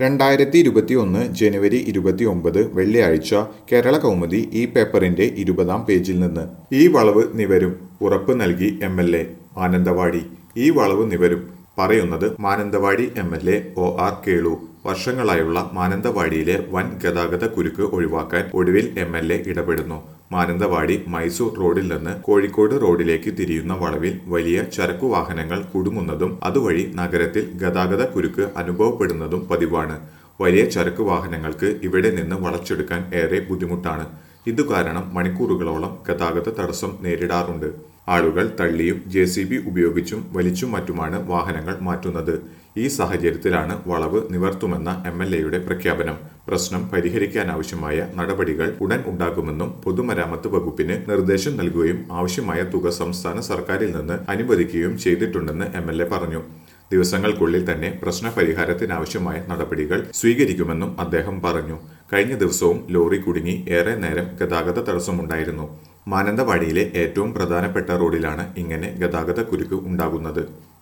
രണ്ടായിരത്തി ഇരുപത്തി ഒന്ന് ജനുവരി ഇരുപത്തി ഒമ്പത് വെള്ളിയാഴ്ച കേരള കൗമുദി ഈ പേപ്പറിന്റെ ഇരുപതാം പേജിൽ നിന്ന് ഈ വളവ് നിവരും ഉറപ്പ് നൽകി എം എൽ എ മാനന്തവാടി ഈ വളവ് നിവരും പറയുന്നത് Mananthavady M L A O R Kelu വർഷങ്ങളായുള്ള മാനന്തവാടിയിലെ വൻ ഗതാഗത കുരുക്ക് ഒഴിവാക്കാൻ ഒടുവിൽ എം എൽ എ ഇടപെടുന്നു മാനന്തവാടി മൈസൂർ റോഡിൽ നിന്ന് കോഴിക്കോട് റോഡിലേക്ക് തിരിയുന്ന വളവിൽ വലിയ ചരക്കു വാഹനങ്ങൾ കുടുങ്ങുന്നതും അതുവഴി നഗരത്തിൽ ഗതാഗത കുരുക്ക് അനുഭവപ്പെടുന്നതും പതിവാണ് വലിയ ചരക്കു വാഹനങ്ങൾക്ക് ഇവിടെ നിന്ന് വളച്ചെടുക്കാൻ ഏറെ ബുദ്ധിമുട്ടാണ് ഇതു കാരണം മണിക്കൂറുകളോളം ഗതാഗത തടസ്സം നേരിടാറുണ്ട് ആളുകൾ തള്ളിയും ജെ സി ബി ഉപയോഗിച്ചും വലിച്ചും മറ്റുമാണ് വാഹനങ്ങൾ മാറ്റുന്നത് ഈ സാഹചര്യത്തിലാണ് വളവ് നിവർത്തുമെന്ന എം എൽ എയുടെ പ്രഖ്യാപനം പ്രശ്നം പരിഹരിക്കാനാവശ്യമായ നടപടികൾ ഉടൻ ഉണ്ടാകുമെന്നും പൊതുമരാമത്ത് വകുപ്പിന് നിർദ്ദേശം നൽകുകയും ആവശ്യമായ തുക സംസ്ഥാന സർക്കാരിൽ നിന്ന് അനുവദിക്കുകയും ചെയ്തിട്ടുണ്ടെന്ന് എം എൽ എ പറഞ്ഞു ദിവസങ്ങൾക്കുള്ളിൽ തന്നെ പ്രശ്ന പരിഹാരത്തിനാവശ്യമായ നടപടികൾ സ്വീകരിക്കുമെന്നും അദ്ദേഹം പറഞ്ഞു കഴിഞ്ഞ ദിവസവും ലോറി കുടുങ്ങി ഏറെ നേരം ഗതാഗത തടസ്സമുണ്ടായിരുന്നു മാനന്തവാടിയിലെ ഏറ്റവും പ്രധാനപ്പെട്ട റോഡിലാണ് ഇങ്ങനെ ഗതാഗത കുരുക്ക് ഉണ്ടാകുന്നത്